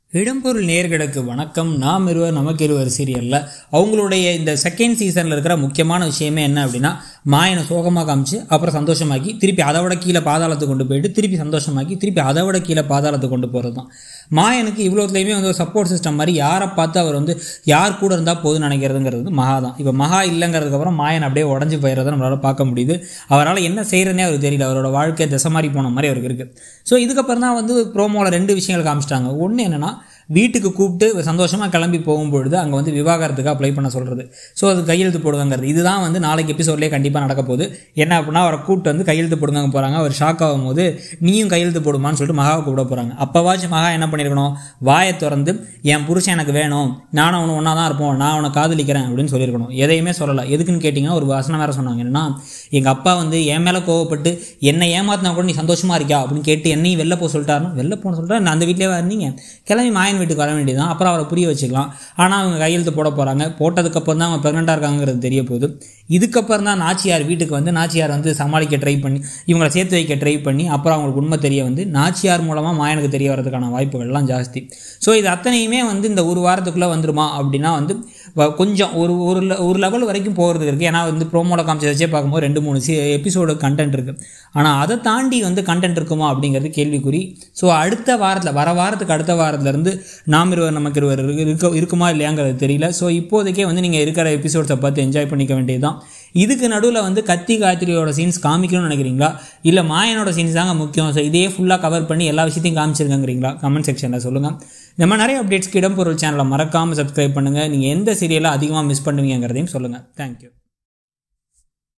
இடம்பொருள் நேர்களுக்கு வணக்கம் நாம் இருவர் நமக்கு இருவர் சீரியலில் அவங்களுடைய இந்த செகண்ட் சீசனில் இருக்கிற முக்கியமான விஷயமே என்ன அப்படின்னா மாயனை சோகமாக காமிச்சு அப்புறம் சந்தோஷமாக்கி திருப்பி அதை விட கீழே பாதாளத்துக்கு கொண்டு போயிட்டு திருப்பி சந்தோஷமாக்கி திருப்பி அதை விட கீழே பாதாளத்துக்கு கொண்டு போகிறது தான் மாயனுக்கு இவ்வளோத்துலேயுமே வந்து ஒரு சப்போர்ட் சிஸ்டம் மாதிரி யாரை பார்த்து அவர் வந்து யார் கூட இருந்தால் போதும்னு நினைக்கிறதுங்கிறது வந்து மகா தான் இப்போ மகா இல்லைங்கிறதுக்கப்புறம் மாயன் அப்படியே உடஞ்சி போயிடுறத நம்மளால் பார்க்க முடியுது அவரால் என்ன செய்கிறதுனே அவருக்கு தெரியல அவரோட வாழ்க்கை திசை மாதிரி போன மாதிரி அவருக்கு இருக்குது ஸோ இதுக்கப்புறம் தான் வந்து ப்ரோமோவில் ரெண்டு விஷயங்கள் காமிச்சிட்டாங்க ஒன்று என்னென்னா வீட்டுக்கு கூப்பிட்டு சந்தோஷமாக கிளம்பி போகும்பொழுது அங்கே வந்து விவாகரத்துக்கு அப்ளை பண்ண சொல்கிறது ஸோ அது கையெழுத்து போடுவாங்கிறது இதுதான் வந்து நாளைக்கு எபிசோட்லேயே கண்டிப்பாக நடக்க போகுது என்ன அப்படின்னா அவரை கூப்பிட்டு வந்து கையெழுத்து போடுங்க போகிறாங்க அவர் ஷாக் ஆகும்போது நீயும் கையெழுத்து போடுமான்னு சொல்லிட்டு மகாவை கூப்பிட போகிறாங்க அப்போவாச்சும் மகா என்ன பண்ணியிருக்கணும் வாயை திறந்து என் புருஷன் எனக்கு வேணும் நானும் அவனு ஒன்றா தான் இருப்போம் நான் அவனை காதலிக்கிறேன் அப்படின்னு சொல்லியிருக்கணும் எதையுமே சொல்லலை எதுக்குன்னு கேட்டிங்கன்னா ஒரு வசனம் வேறு சொன்னாங்க என்னன்னா எங்கள் அப்பா வந்து என் மேலே கோவப்பட்டு என்னை ஏமாத்தினா கூட நீ சந்தோஷமாக இருக்கியா அப்படின்னு கேட்டு என்னையும் வெளில போக சொல்லிட்டாருன்னு வெளில போன சொல்லிட்டு நான் அந்த வீட்டிலே இருந்தீங்க கிளம்பி மாயன் வீட்டுக்கு வர வேண்டியதான் அப்புறம் அவரை புரிய வச்சுக்கலாம் ஆனால் அவங்க கையெழுத்து போட போகிறாங்க போட்டதுக்கப்புறம் தான் அவங்க ப்ரெக்னெண்ட்டாக இருக்காங்கிறது தெரிய போகுது இதுக்கப்புறம் தான் நாச்சியார் வீட்டுக்கு வந்து நாச்சியார் வந்து சமாளிக்க ட்ரை பண்ணி இவங்களை சேர்த்து வைக்க ட்ரை பண்ணி அப்புறம் அவங்களுக்கு உண்மை தெரிய வந்து நாச்சியார் மூலமாக மாயனுக்கு தெரிய வரதுக்கான வாய்ப்புகள்லாம் ஜாஸ்தி ஸோ இது அத்தனையுமே வந்து இந்த ஒரு வாரத்துக்குள்ளே வந்துருமா அப்படின்னா வந்து வ- கொஞ்சம் ஒரு ஒரு le- ஒரு லெவல் வரைக்கும் போகிறது இருக்குது ஏன்னா வந்து ப்ரோமோல காமிச்சு வச்சே பார்க்கும்போது ரெண்டு மூணு சி எபிசோடு கண்டென்ட் இருக்குது ஆனால் அதை தாண்டி வந்து கண்டென்ட் இருக்குமா அப்படிங்கிறது கேள்விக்குறி ஸோ அடுத்த வாரத்தில் வர வாரத்துக்கு அடுத்த வாரத்துலேருந்து நாம் இருவர் நமக்கு இருவர் இருக்கு- இருக்க இருக்குமா இல்லையாங்கிறது தெரியல ஸோ இப்போதைக்கே வந்து நீங்கள் இருக்கிற எபிசோட்ஸை பார்த்து என்ஜாய் பண்ணிக்க வேண்டியது தான் இதுக்கு நடுவில் வந்து கத்தி காயத்ரியோட சீன்ஸ் காமிக்கணும்னு நினைக்கிறீங்களா இல்லை மாயனோட சீன்ஸ் தாங்க முக்கியம் ஸோ இதையே ஃபுல்லாக கவர் பண்ணி எல்லா விஷயத்தையும் காமிச்சிருக்கங்கிறீங்களா கமெண்ட் செக்ஷனில் சொல்லுங்கள் இந்த மாதிரி நிறைய அப்டேட்ஸ்க்கு இடம்பொருள் சேனலை மறக்காமல் சப்ஸ்கிரைப் பண்ணுங்கள் நீங்கள் எந்த சீரியலை அதிகமாக மிஸ் பண்ணுவீங்கிறதையும் சொல்லுங்கள் தேங்க்யூ